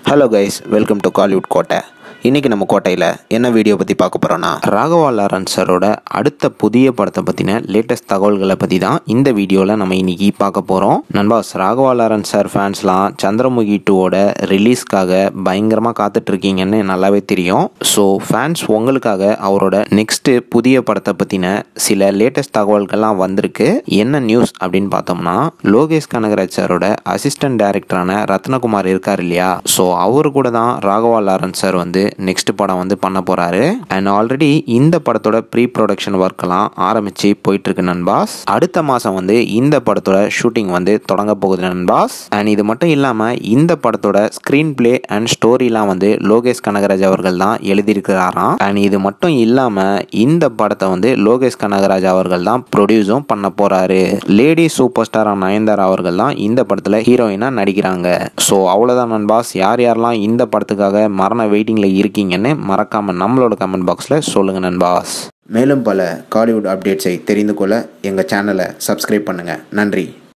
hello guys welcome to Kollywood கோட்டை இன்றைக்கி நம்ம கோட்டையில் என்ன வீடியோ பற்றி பார்க்க போகிறோன்னா ராகவா லாரன்ஸ் சாரோட அடுத்த புதிய படத்தை பற்றின லேட்டஸ்ட் தகவல்களை பற்றி தான் இந்த வீடியோவில் நம்ம இன்னைக்கு பார்க்க போகிறோம் நண்பாஸ் ராகவா லாரன்ஸ் சார் ஃபேன்ஸ்லாம் சந்திரமுகி டூவோட ரிலீஸ்க்காக பயங்கரமாக காத்துட்ருக்கீங்கன்னு நல்லாவே தெரியும் ஸோ ஃபேன்ஸ் உங்களுக்காக அவரோட நெக்ஸ்ட்டு புதிய படத்தை பற்றின சில லேட்டஸ்ட் தகவல்கள்லாம் வந்திருக்கு என்ன நியூஸ் அப்படின்னு பார்த்தோம்னா லோகேஷ் கனகராஜ் சாரோட அசிஸ்டன்ட் டைரக்டரான ரத்னகுமார் இருக்கார் இல்லையா ஸோ அவரு கூட தான் ராகவா லாரன்ஸ் சார் வந்து நெக்ஸ்ட் படம் வந்து பண்ண போறாரு அண்ட் ஆல்ரெடி இந்த படத்தோட ப்ரீ ப்ரொடக்ஷன் ஒர்க்கெல்லாம் ஆரம்பிச்சு போயிட்டு இருக்கு நண்பாஸ் அடுத்த மாதம் வந்து இந்த படத்தோட ஷூட்டிங் வந்து தொடங்க போகுது நண்பாஸ் அண்ட் இது மட்டும் இல்லாமல் இந்த படத்தோட ஸ்க்ரீன் பிளே அண்ட் ஸ்டோரிலாம் வந்து லோகேஷ் கனகராஜ் அவர்கள் தான் எழுதியிருக்கிறாராம் அண்ட் இது மட்டும் இல்லாமல் இந்த படத்தை வந்து லோகேஷ் கனகராஜ் அவர்கள் தான் ப்ரொடியூஸும் பண்ண போறாரு லேடி சூப்பர் ஸ்டார் நயன்தாரா அவர்கள் தான் இந்த படத்தில் ஹீரோயினாக நடிக்கிறாங்க ஸோ அவ்வளோதான் நண்பாஸ் யார் யாரெல்லாம் இந்த படத்துக்காக மரண வெயிட்டிங்கில் இருக்கீங்கன்னு மறக்காமல் நம்மளோட கமெண்ட் பாக்ஸில் சொல்லுங்கள் நண்பாஸ் மேலும் பல காலிவுட் அப்டேட்ஸை தெரிந்து கொள்ள எங்கள் சேனலை சப்ஸ்கிரைப் பண்ணுங்கள் நன்றி